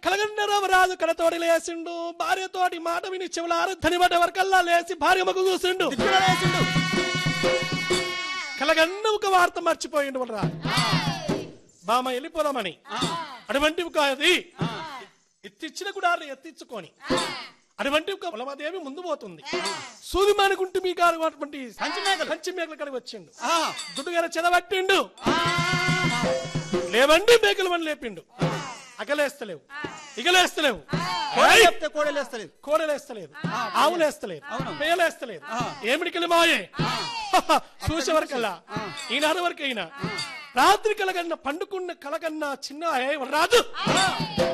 కలగండ రామరాజు కడతోడి లేసిండు భార్యతోటి మాట విని చెవులారు ధనిబడ్డ వరకల్లా లేచి భార్య ముఖం చూసిండు దిక్కులేసిండు. కలగన్న ఒక వార్త మర్చిపోయిండు వాళ్ళ రాజు బామ వెళ్ళిపోదామని అటువంటి ఒక అది ఎత్తిచ్చిన గుడాన్ని ఎత్తించుకొని అటువంటి ఒక బలమాదేవి ముందు పోతుంది సూది మానుకుంటూ మీ గారు అటువంటి కంచి మేకలు. కంచి మేకల కడిగి వచ్చిండు ఆ, దుడ్డుగారు చెదబట్టిండు లేవండి మేకలు అని లేపిండు అగలేస్తలేవు ఇగలేస్తలేవు కోడి ఏయ్! చెప్తే కోడలేస్తలేదు కోడలేస్తలేదు ఆవులేస్తలేదు అవును. పేలేస్తలేదు ఆ. ఏమిటికెళ్ళి మాయే చూసే వరకల్లా ఈనాడు వరకు అయినా రాత్రి కలగన్న పండుకున్న కలగన్న చిన్న ఏ రాజు